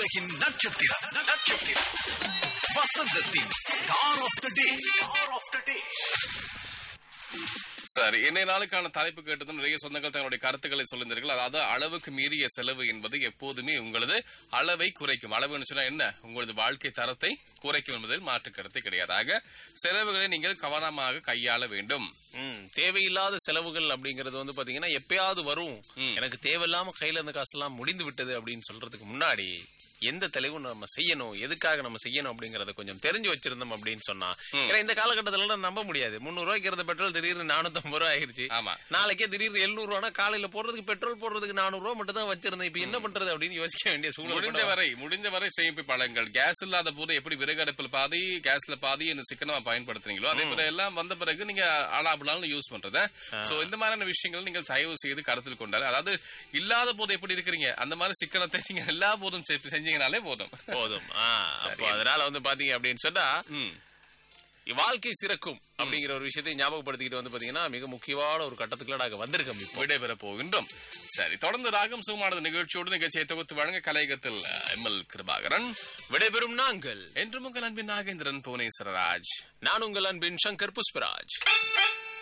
உலகின் நட்சத்திரம் நட்சத்திரம் வசந்தத்தின் star of the day star of the day சரி இன்றைய நாளுக்கான தலைப்பு கேட்டதும் நிறைய சொந்தங்கள் தங்களுடைய கருத்துக்களை சொல்லியிருந்தீர்கள் அதாவது அளவுக்கு மீறிய செலவு என்பது எப்போதுமே உங்களது அளவை குறைக்கும் அளவுன்னு சொன்னா என்ன உங்களது வாழ்க்கை தரத்தை குறைக்கும் என்பதில் மாற்று கருத்து கிடையாதாக செலவுகளை நீங்கள் கவனமாக கையாள வேண்டும் ம், தேவையில்லாத செலவுகள் அப்படிங்கறது வந்து பாத்தீங்கன்னா எப்பயாவது வரும் எனக்கு தேவையில்லாம கையில இருந்த காசெல்லாம் முடிந்து விட்டது அப்படின்னு சொல்றதுக்கு முன்னாடி எந்த தெளிவும் நம்ம செய்யணும் எதுக்காக நம்ம செய்யணும் அப்படிங்கறத கொஞ்சம் தெரிஞ்சு வச்சிருந்தோம் அப்படின்னு சொன்னா ஏன்னா இந்த காலகட்டத்துல எல்லாம் நம்ப முடியாது முந்நூறு ரூபாய்க்கு இருந்த பெட்ரோல் திடீர்னு நானூத்தி ஐம்பது ரூபாய் ஆயிருச்சு ஆமா. நாளைக்கே திடீர்னு எழுநூறு ரூபா காலையில போடுறதுக்கு பெட்ரோல் போடுறதுக்கு நானூறு ரூபாய் மட்டும் தான் வச்சிருந்தேன் இப்ப என்ன பண்றது அப்படின்னு யோசிக்க வேண்டிய சூழ்நிலை முடிந்த கூட வரை முடிந்த வரை சேமிப்பு பழங்கள் கேஸ் இல்லாத போது எப்படி விறகடுப்பில் பாதி கேஸ்ல பாதி என்ன சிக்கனமா பயன்படுத்துறீங்களோ அதே போல எல்லாம் வந்த பிறகு நீங்க ஆளாபுலான்னு யூஸ் பண்றத சோ இந்த மாதிரியான விஷயங்கள் நீங்கள் தயவு செய்து கருத்தில் கொண்டால் அதாவது இல்லாத போது எப்படி இருக்கிறீங்க அந்த மாதிரி சிக்கனத்தை நீங்க எல்லா போதும் செ- செஞ்சீங்கனாலே போதும் போதும் ஆ, அப்போ அதனால வந்து பாத்தீங்க அப்படின்னு சொன்னா ம். வாழ்க்கை சிறக்கும் அப்படிங்கிற ஒரு விஷயத்தை ஞாபகப்படுத்திக்கிட்டு வந்து பாத்தீங்கன்னா மிக முக்கியமான ஒரு கட்டத்துக்குள்ள நாங்க வந்திருக்கோம் இப்போ விடைபெற போகின்றோம் சரி தொடர்ந்து ராகம் சுகமானது நிகழ்ச்சியோடு நிகழ்ச்சியை தொகுத்து வழங்க கலையகத்தில் எம் எல் கிருபாகரன் விடைபெறும் நாங்கள் என்று உங்கள் அன்பின் நாகேந்திரன் புவனேஸ்வரராஜ் நான் உங்கள் அன்பின் சங்கர் புஷ்பராஜ்